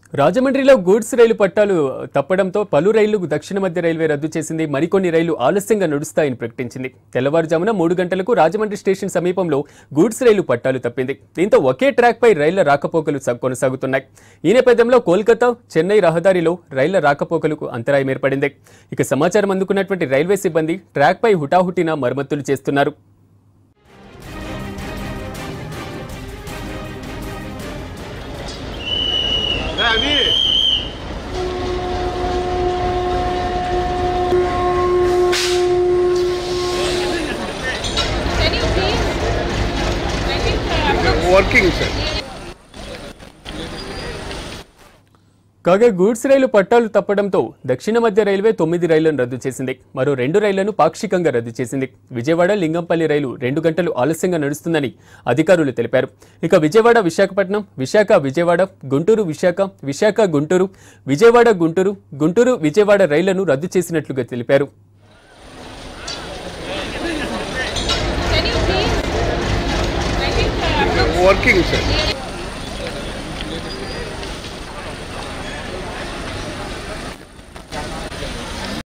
రాజమండ్రిలో గూడ్స్ రైలు పట్టాలు తప్పడంతో పలు రైళ్లు దక్షిణ మధ్య రైల్వే రద్దు చేసింది మరికొన్ని రైళ్లు ఆలస్యంగా నడుస్తాయని ప్రకటించిన తెల్లవారుజామున మూడు గంటలకు రాజమండ్రి స్టేషన్ సమీపంలో గూడ్స్ రైలు పట్టాలు తప్పింది దీంతో ఒకే ట్రాక్ పై రైళ్ల రాకపోకలు స- కొనసాగుతున్నాయి ఈ నేపథ్యంలో కోల్కతా చెన్నై రహదారిలో రైళ్ల రాకపోకలకు అంతరాయం ఏర్పడింది ఇక సమాచారం అందుకున్నటువంటి రైల్వే సిబ్బంది ట్రాక్ పై హుటాహుటిన మరమ్మతులు చేస్తున్నారు Can you see? I think uh, approx- working, sir. కాగా గూడ్స్ రైలు పట్టాలు తప్పడంతో దక్షిణ మధ్య రైల్వే తొమ్మిది రైళ్లను రద్దు చేసింది మరో రెండు రైళ్లను పాక్షికంగా రద్దు చేసింది విజయవాడ లింగంపల్లి రైలు రెండు గంటలు ఆలస్యంగా నడుస్తుందని అధికారులు తెలిపారు ఇక విజయవాడ విశాఖపట్నం విశాఖ విజయవాడ గుంటూరు విశాఖ విశాఖ గుంటూరు విజయవాడ గుంటూరు గుంటూరు విజయవాడ రైళ్లను రద్దు చేసినట్లుగా తెలిపారు can you see? I think uh, approx- Working, sir.